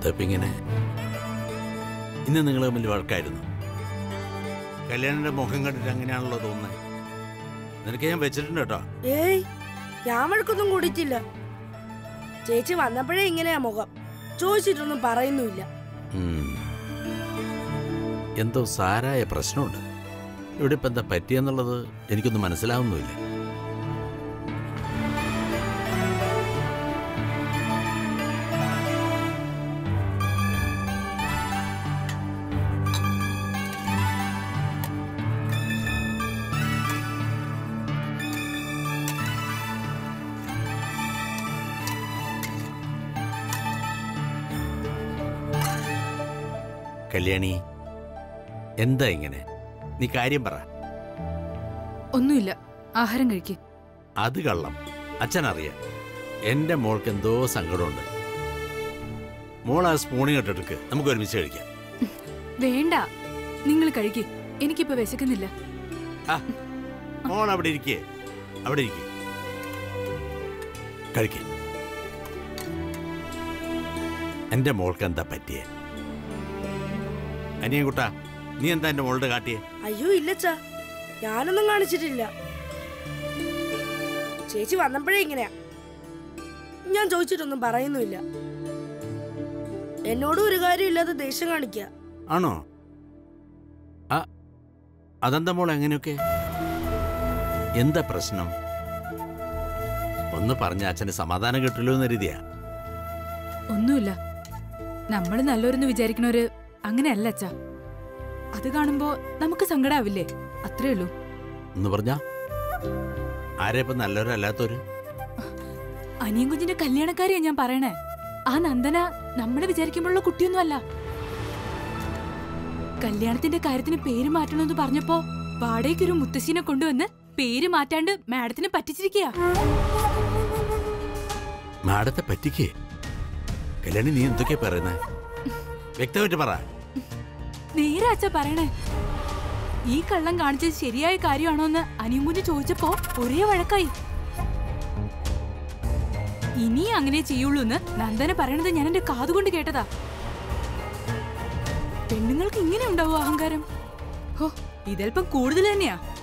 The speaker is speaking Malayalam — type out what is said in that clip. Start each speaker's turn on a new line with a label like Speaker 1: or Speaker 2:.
Speaker 1: ഇപ്പൊ ഇങ്ങനെ ഇന്ന് നിങ്ങൾ തമ്മിൽ വഴക്കായിരുന്നു കല്യാണിന്റെ മുഖം കണ്ടിട്ട് അങ്ങനെയാണല്ലോ തോന്നുന്നത് നിനക്ക് ഞാൻ വെച്ചിട്ടുണ്ട് കേട്ടോ
Speaker 2: ഏയ് ഞാൻ വഴക്കൊന്നും കൂടിയിട്ടില്ല ചേച്ചി വന്നപ്പോഴേ ഇങ്ങനെയാ മുഖം ചോദിച്ചിട്ടൊന്നും പറയുന്നുമില്ല
Speaker 1: ഉം. എന്തോ സാരായ പ്രശ്നമുണ്ട് ഇവിടെ ഇപ്പം എന്താ പറ്റിയെന്നുള്ളത് എനിക്കൊന്നും മനസ്സിലാവുന്നുമില്ല കല്യാണി എന്താ ഇങ്ങനെ നീ കാര്യം പറ
Speaker 3: ഒന്നുമില്ല ആഹാരം കഴിക്ക്
Speaker 1: അത് കള്ളം അച്ഛനറിയാം എന്റെ മോൾക്ക് എന്തോ സങ്കടമുണ്ട് മോൾ ആ സ്പൂണി ഇട്ടെടുക്ക് നമുക്ക് ഒരുമിച്ച് കഴിക്കാം
Speaker 3: വേണ്ട നിങ്ങൾ കഴിക്ക് എനിക്കിപ്പോ വിശക്കുന്നില്ല
Speaker 1: ആ മോൾ അവിടെ ഇരിക്കേ അവിടെ ഇരിക്കേ കഴിക്കേ എന്റെ മോൾക്ക് എന്താ പറ്റിയേ അനിയൻകുട്ടാ നീ എന്താ എന്റെ മോളുടെ കാട്ടിയേ
Speaker 2: അയ്യോ ഇല്ലച്ചാ ഞാനൊന്നും കാണിച്ചിട്ടില്ല ചേച്ചി വന്നപ്പോഴേ ഇങ്ങനെയാ ഞാൻ ചോദിച്ചിട്ടൊന്നും പറയുന്നുമില്ല എന്നോടും ഒരു കാര്യമില്ലാതെ ദേഷ്യം കാണിക്കുക
Speaker 1: ആണോ ആ അതെന്താ മോൾ എങ്ങനെയൊക്കെ എന്താ പ്രശ്നം ഒന്ന് പറഞ്ഞ അച്ഛന് സമാധാനം കിട്ടില്ലോ എന്ന് കരുതിയാ
Speaker 3: ഒന്നുമില്ല നമ്മൾ നല്ലവരെന്ന് വിചാരിക്കണവര് അങ്ങനെയല്ല അച്ഛാ അത് കാണുമ്പോ നമുക്ക് സങ്കടാവില്ലേ അത്രേ ഉള്ളൂ
Speaker 1: എന്ന് പറഞ്ഞാ ആരെ ഇപ്പൊ നല്ലവരല്ലാത്തവര്
Speaker 3: അനിയൻ കുഞ്ഞിന്റെ കല്യാണക്കാരിയാ ഞാൻ പറയണേ ആ നന്ദന നമ്മളെ വിചാരിക്കുമ്പോഴുള്ള കുട്ടിയൊന്നും അല്ല കല്യാണത്തിന്റെ കാര്യത്തിന് പേര് മാറ്റണമെന്ന് പറഞ്ഞപ്പോ വാടകയ്ക്കൊരു മുത്തശ്ശീനെ കൊണ്ടുവന്ന് പേര് മാറ്റാണ്ട് മാഡത്തിന് പറ്റിച്ചിരിക്കയാ
Speaker 1: മാഡത്തെ പറ്റിക്കേ കല്യാണി നീ എന്തൊക്കെയാ പറയുന്നേ വ്യക്തമായിട്ട് പറ
Speaker 3: നേരെ അച്ഛ പറയണേ ഈ കള്ളം കാണിച്ചത് ശരിയായ കാര്യമാണോ എന്ന് അനിയൻകുഞ്ഞ് ചോദിച്ചപ്പോ ഒരേ വഴക്കായി ഇനി അങ്ങനെ ചെയ്യുള്ളൂ എന്ന് നന്ദന പറയണത് ഞാൻ എന്റെ കാതുകൊണ്ട് കേട്ടതാ പെണ്ണുങ്ങൾക്ക് ഇങ്ങനെ ഉണ്ടാവും അഹങ്കാരം ഹോ ഇതൽപ്പം കൂടുതൽ തന്നെയാ